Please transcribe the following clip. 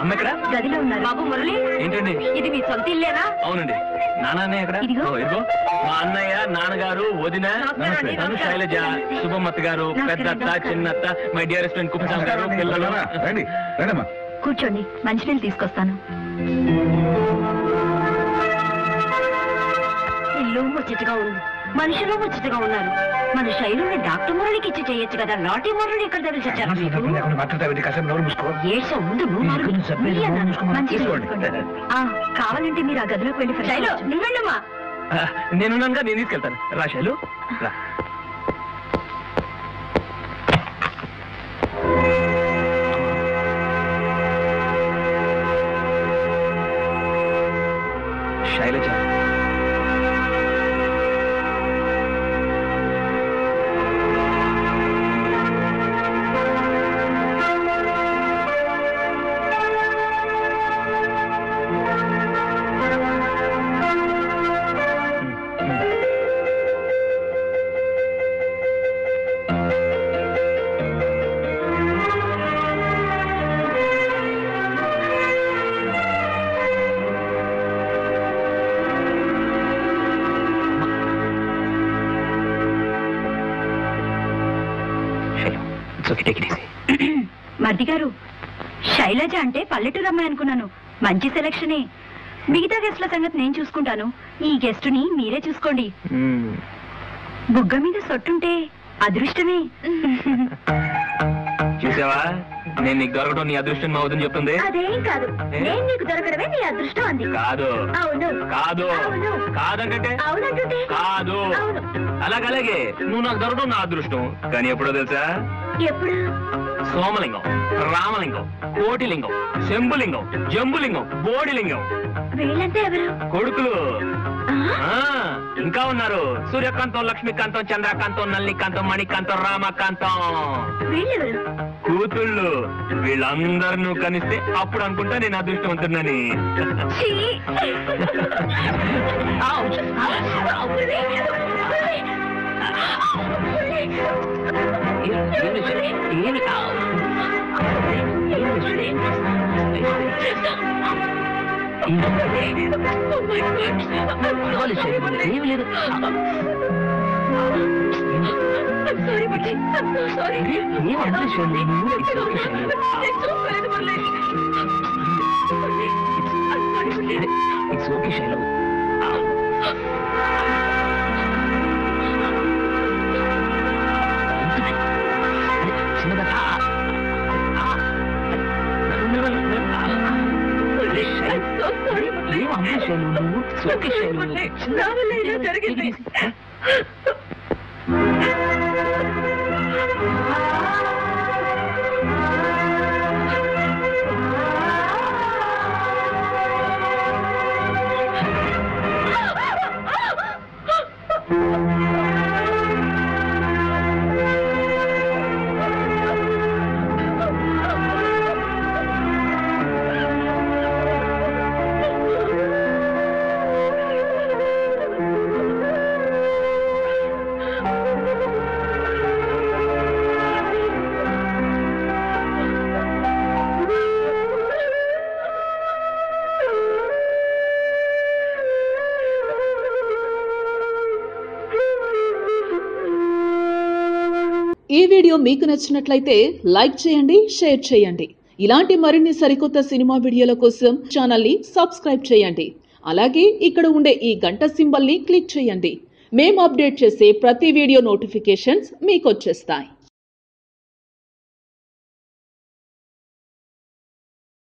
అమ్మ ఎక్కడ గదిలో ఉన్నారు బాబు మురళి ఏంటండి ఇది మీ సొంత ఇల్లేనా అవునండి నాన్న ఎక్కడ ఇదిగో. ఓ, ఇదిగో మా అన్నయ్య నాన్నగారు వదిన నమస్కారం అండి, తను నమస్కారం. శైలజ శుభమత్త గారు నమస్కారం, పెద్దత్త నమస్కారం. చిన్నత్త my dearest friend Kuppuswamy garu పిల్లలు రండి రండమ్మా కూర్చోండి మంచినీళ్ళు తీసుకొస్తాను ఇల్లు ముచ్చటగా ఉంది మనుషులు ముచ్చటగా ఉన్నారు మన శైలుని డాక్టర్ మురళికి ఇచ్చి చేయొచ్చు కదా లాటి మురళి ఇక్కడ తెలిసి వచ్చారా మీకు మాట్లాడతావు కాసేపు నోరు మూసుకో ఏసో ముందు నువ్వు నాలుగు ఇక్కడ సభ్యులు నువ్వు అన్నాను. మూసుకోమని మంచిది తీసుకోండి. తీసుకోండి. ఆ, కావాలంటే మీరు ఆ గదిలోకి వెళ్ళి శైలు నువ్వు వెళ్ళమ్మా నేనున్నానుగా నేను తీసుకెళ్తాను రా శైలు రా Shailaja Shailu it's okay take it easy మర్ది గారు శైలజ అంటే పల్లెటూరు అమ్మాయి అనుకున్నాను మంచి సెలక్షనే మిగతా గెస్ట్ల సంగతి నేను చూసుకుంటాను ఈ గెస్టుని మీరే చూసుకోండి బుగ్గ మీద సొట్టుంటే అదృష్టమే చూసావా నేను నీకు దొరకడం నీ అదృష్టం మా వదిన చెప్తుంది అదేం కాదు నేను నీకు దొరకడమే నీ అదృష్టం అంది కాదు అవును కాదు అవును. కాదంటే అవునంటుంటే కాదు అవును. అలాగలాగే నువ్వు నాకు దొరకడం నా అదృష్టం కానీ ఎప్పుడో తెలుసా ఎప్పుడు సోమలింగం రామలింగం కోటిలింగం శంభులింగం జంబులింగం బోడిలింగం వీళ్ళంటే ఎవరు కొడుకులు ఆ? ఆ ఇంకా ఉన్నారు సూర్యకాంతం లక్ష్మీకాంతం చంద్రకాంతం నల్లికాంతం మణికాంతం రామకాంతం వీళ్ళెవరు కూతుళ్ళు వీళ్ళందరినూ కనిస్తే అప్పుడు అనుకుంటా నేను అదృష్టవంతున్నని ఛీ! ఔచ్! మురళి! మురళి! ఏమి లేదు Sorry, Murali. I'm so sorry. ఏం అదృష్టం లేదు. It's okay, Shailu. నేను చూసుకోలేదు, Murali. Murali, I'm sorry, Murali. It's okay Shailu Murali, I'm so sorry, Murali. Murali, నా వల్ల ఇలా జరిగింది. ఈ వీడియో మీకు నచ్చినట్లయితే లైక్ చేయండి షేర్ చేయండి ఇలాంటి మరిన్ని సరికొత్త సినిమా వీడియోల కోసం ఛానల్ని సబ్స్క్రైబ్ చేయండి అలాగే ఇక్కడ ఉండే ఈ గంట సింబల్ని క్లిక్ చేయండి మేము అప్డేట్ చేసే ప్రతి వీడియో నోటిఫికేషన్స్ మీకు వచ్చేస్తాయి